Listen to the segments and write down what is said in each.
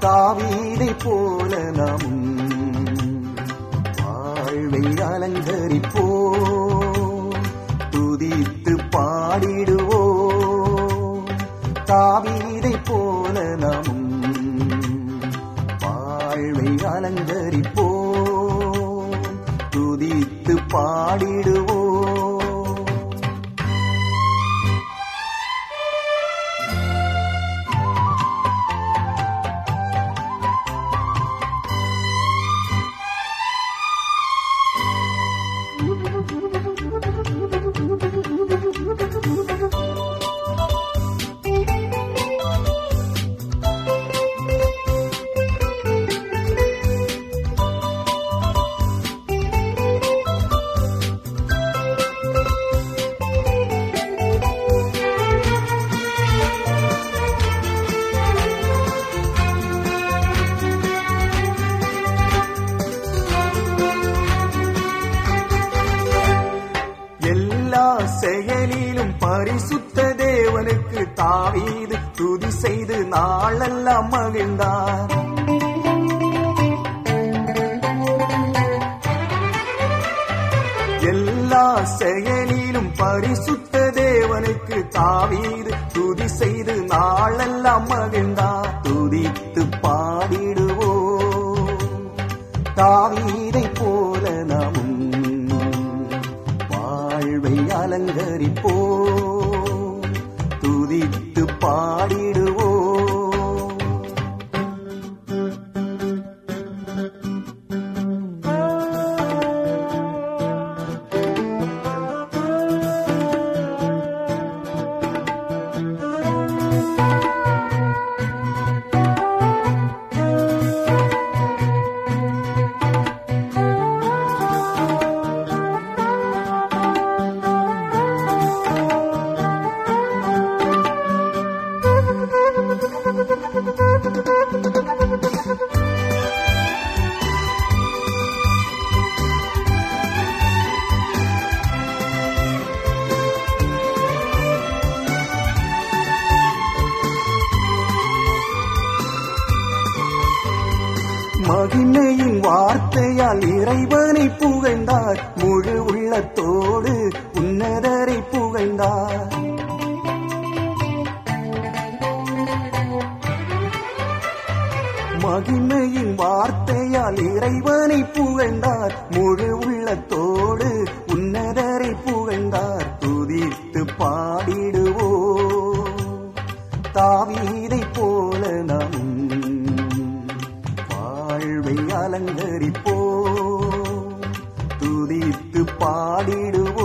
தாவீதை போல நாமும் வாழ்வை அலங்கரிப்போ துதித்து பாடிடுவோ தாவீதை போல நாமும் வாழ்வை அலங்கரிப்போ துதித்து பாடிடுவோ எல்லா செயலிலும் பரிசுத்த தேவனுக்கு தாவீது துதி செய்து நாளெல்லாம் மகிழ்ந்தார் எல்லா செயலிலும் பரிசுத்த தேவனுக்கு தாவீது துதி செய்து நாளெல்லாம் மகிழ்ந்தார் துதித்து பாடிடுவோ தாவீதை போல நாமும் வாழ்வை அலங்கரிப்போ துதித்து பாடிடுவோ மகிமையின் வார்த்தையால் இறைவனை புகழ்ந்தார் முழு உள்ளத்தோடு உன்னதரை புகழ்ந்தார் மகிமையின் வார்த்தையால் இறைவனை புகழ்ந்தார் முழு உள்ளத்தோடு உன்னதரை புகழ்ந்தார் துதித்து பாடிடுவோ தாவீதை போல நாம் வாழ்வை அலங்கரிப்போ துதித்து பாடிடுவோ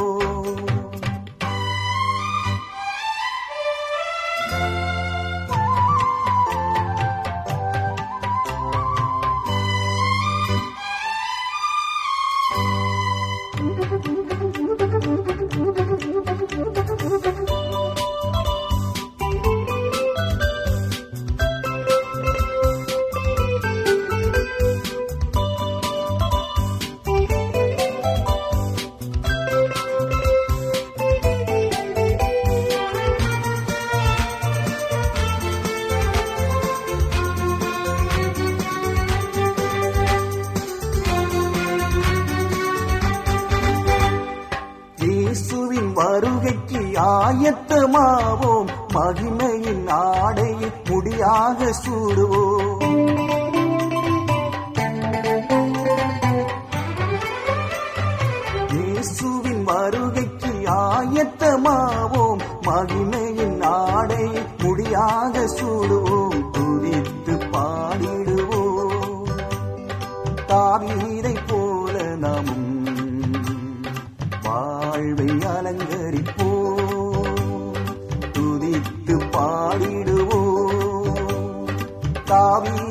இயேசுவின் வருகைக்கு ஆயத்தமாவோம் மகிமையின் ஆடையை முடியாக சூடுவோம் இயேசுவின் வருகைக்கு ஆயத்தமாவோம் மகிமையின் ஆடை முடியாக சூடுவோம் துதித்து பாடிடுவோம் தாவீதை போல நாமும் வாழ்வை அலங்கரிப்போ துதித்து பாடிடுவோ தாவீ